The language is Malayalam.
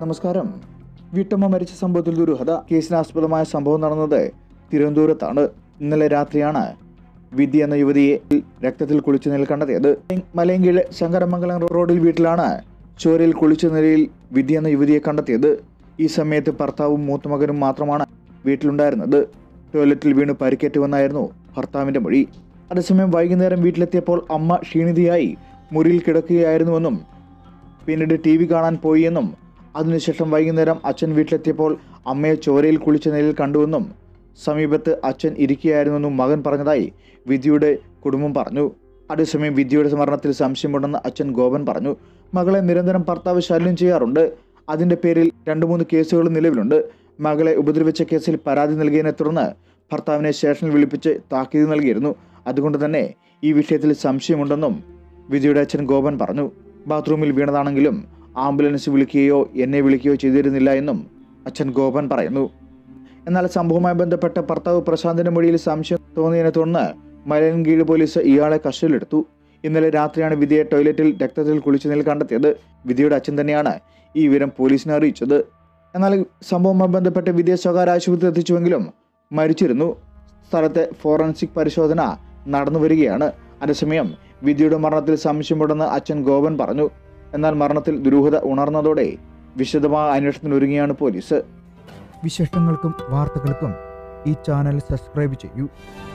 നമസ്കാരം വീട്ടമ്മ മരിച്ച സംഭവത്തിൽ ദുരൂഹത കേസിനാസ്പദമായ സംഭവം നടന്നത് തിരുവനന്തപുരത്താണ് ഇന്നലെ രാത്രിയാണ് വിദ്യ എന്ന യുവതിയെ രക്തത്തിൽ കുളിച്ചു നിലയിൽ കണ്ടെത്തിയത് മലയങ്കീഴ് ശങ്കരമംഗലം റോഡിൽ വീട്ടിലാണ് ചോരയിൽ കുളിച്ച നിലയിൽ വിദ്യ എന്ന യുവതിയെ കണ്ടെത്തിയത് ഈ സമയത്ത് ഭർത്താവും മൂത്തമകനും മാത്രമാണ് വീട്ടിലുണ്ടായിരുന്നത് ടോയ്ലറ്റിൽ വീണ് പരിക്കേറ്റുവെന്നായിരുന്നു ഭർത്താവിന്റെ മൊഴി അതേസമയം വൈകുന്നേരം വീട്ടിലെത്തിയപ്പോൾ അമ്മ ക്ഷീണിതയായി മുറിയിൽ കിടക്കുകയായിരുന്നുവെന്നും പിന്നീട് ടി വി കാണാൻ പോയി എന്നും അതിനുശേഷം വൈകുന്നേരം അച്ഛൻ വീട്ടിലെത്തിയപ്പോൾ അമ്മയെ ചോരയിൽ കുളിച്ച നിലയിൽ കണ്ടുവെന്നും സമീപത്ത് അച്ഛൻ ഇരിക്കുകയായിരുന്നെന്നും മകൻ പറഞ്ഞതായി വിദ്യയുടെ കുടുംബം പറഞ്ഞു അതേസമയം വിദ്യയുടെ മരണത്തിൽ സംശയമുണ്ടെന്ന് അച്ഛൻ ഗോപൻ പറഞ്ഞു മകളെ നിരന്തരം ഭർത്താവ് ശല്യം ചെയ്യാറുണ്ട് അതിന്റെ പേരിൽ രണ്ട് മൂന്ന് കേസുകൾ നിലവിലുണ്ട് മകളെ ഉപദ്രവിച്ച കേസിൽ പരാതി നൽകിയതിനെ തുടർന്ന് ഭർത്താവിനെ സ്റ്റേഷനിൽ വിളിപ്പിച്ച് താക്കീത് നൽകിയിരുന്നു അതുകൊണ്ട് തന്നെ ഈ വിഷയത്തിൽ സംശയമുണ്ടെന്നും വിജയുടെ അച്ഛൻ ഗോപൻ പറഞ്ഞു ബാത്റൂമിൽ വീണതാണെങ്കിലും ആംബുലൻസ് വിളിക്കുകയോ എന്നെ വിളിക്കുകയോ ചെയ്തിരുന്നില്ല എന്നും അച്ഛൻ ഗോപൻ പറയുന്നു എന്നാൽ സംഭവവുമായി ബന്ധപ്പെട്ട ഭർത്താവ് പ്രശാന്തിന്റെ മൊഴിയിൽ സംശയം തോന്നിയതിനെ തുടർന്ന് മലയൻകീഴ് പോലീസ് ഇയാളെ കസ്റ്റഡിയിലെടുത്തു ഇന്നലെ രാത്രിയാണ് വിധിയെ ടോയ്ലറ്റിൽ രക്തത്തിൽ കുളിച്ച നിലയിൽ കണ്ടെത്തിയത് വിധിയുടെ അച്ഛൻ തന്നെയാണ് ഈ വിവരം പോലീസിനെ അറിയിച്ചത് എന്നാൽ സംഭവവുമായി ബന്ധപ്പെട്ട് വിധിയെ സ്വകാര്യ ആശുപത്രി എത്തിച്ചുവെങ്കിലും മരിച്ചിരുന്നു സ്ഥലത്തെ ഫോറൻസിക് പരിശോധന നടന്നു വരികയാണ് അതേസമയം വിധിയുടെ മരണത്തിൽ സംശയമുണ്ടെന്ന് അച്ഛൻ ഗോപൻ പറഞ്ഞു എന്നാൽ മരണത്തിൽ ദുരൂഹത ഉണർന്നതോടെ വിശദമായ അന്വേഷണത്തിനൊരുങ്ങിയാണ് പോലീസ് വിശേഷങ്ങൾക്കും വാർത്തകൾക്കും ഈ ചാനൽ സബ്സ്ക്രൈബ് ചെയ്യൂ